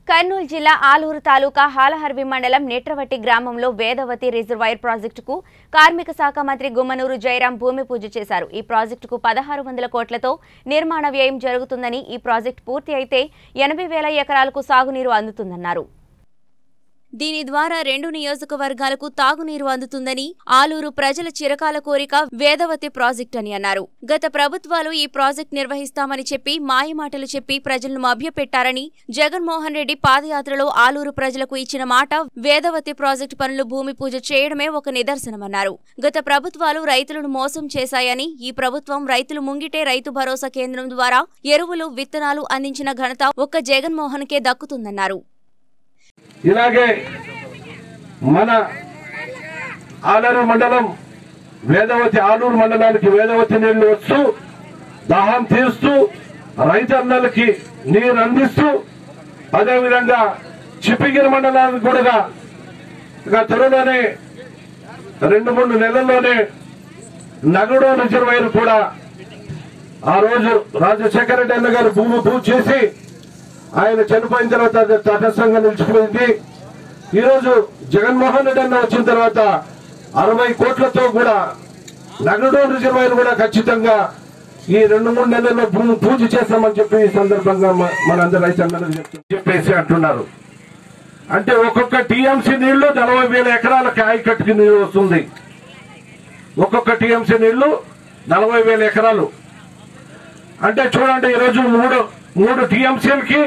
కర్నూలు జిల్లా ఆలూరు తాలూకా హాలహర్వి మండలం నేట్రవట్టి గ్రామంలో వేదవతి రిజర్వాయర్ ప్రాజెక్టుకు కార్మిక శాఖ మంత్రి గుమ్మనూరు జయరాం భూమి పూజ చేశారు ఈ ప్రాజెక్టుకు పదహారు వందల కోట్లతో నిర్మాణ వ్యయం జరుగుతుందని ఈ ప్రాజెక్టు పూర్తి అయితే ఎనభై వేల ఎకరాలకు సాగునీరు అందుతుందన్నారు దీని ద్వారా రెండు నియోజకవర్గాలకు తాగునీరు అందుతుందని ఆలూరు ప్రజల చిరకాల కోరిక వేదవతి ప్రాజెక్ట్ అని అన్నారు గత ప్రభుత్వాలు ఈ ప్రాజెక్ట్ నిర్వహిస్తామని చెప్పి మాయమాటలు చెప్పి ప్రజలను మభ్యపెట్టారని జగన్మోహన్ రెడ్డి పాదయాత్రలో ఆలూరు ప్రజలకు ఇచ్చిన మాట వేదవతి ప్రాజెక్టు పనులు భూమి పూజ చేయడమే ఒక నిదర్శనమన్నారు గత ప్రభుత్వాలు రైతులను మోసం చేశాయని ఈ ప్రభుత్వం రైతులు ముంగిటే రైతు భరోసా కేంద్రం ద్వారా ఎరువులు విత్తనాలు అందించిన ఘనత ఒక్క జగన్మోహన్కే దక్కుతుందన్నారు ఇలాగే మన ఆలూరు మండలం వేదవతి ఆలూరు మండలానికి వేదవతి నీళ్లు వస్తూ దాహం తీరుస్తూ రైతన్నలకి నీరు అందిస్తూ అదేవిధంగా చిప్పిగిరి మండలానికి కూడా ఇక త్వరలోనే రెండు మూడు నెలల్లోనే నగడు రిజర్వాయర్ కూడా ఆ రోజు రాజశేఖర రెడ్డి అన్న గారు భూమి పూజ చేసి ఆయన చనిపోయిన తర్వాత అది తటస్థంగా నిలిచిపోయింది ఈ రోజు జగన్మోహన్ రెడ్డి అన్న వచ్చిన తర్వాత అరవై కోట్లతో కూడా నగడు రిజర్వాయర్ కూడా ఖచ్చితంగా ఈ రెండు మూడు నెలల్లో భూమి పూజ చేస్తామని చెప్పి ఈ సందర్భంగా మ- మనందరూ రైతన్నలకు చెప్తూ- చెప్పేసి అంటున్నారు అంటే ఒక్కొక్క టీఎంసీ నీళ్లు నలభై వేల ఎకరాలకి ఆయకట్టుకి నీళ్లు వస్తుంది ఒక్కొక్క టీఎంసీ నీళ్లు నలభై వేల ఎకరాలు అంటే చూడండి ఈరోజు మూడు మూడు టీఎంసీలకి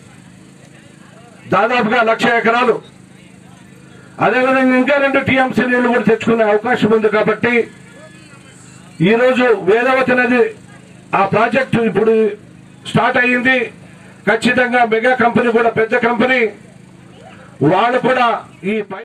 దాదాపుగా లక్ష ఎకరాలు అదేవిధంగా ఇంకా రెండు టీఎంసీ నీళ్లు కూడా తెచ్చుకునే అవకాశం ఉంది కాబట్టి ఈరోజు వేదవతి నది ఆ ప్రాజెక్టు ఇప్పుడు స్టార్ట్ అయ్యింది ఖచ్చితంగా మెగా కంపెనీ కూడా పెద్ద కంపెనీ వాళ్ళు కూడా ఈ పై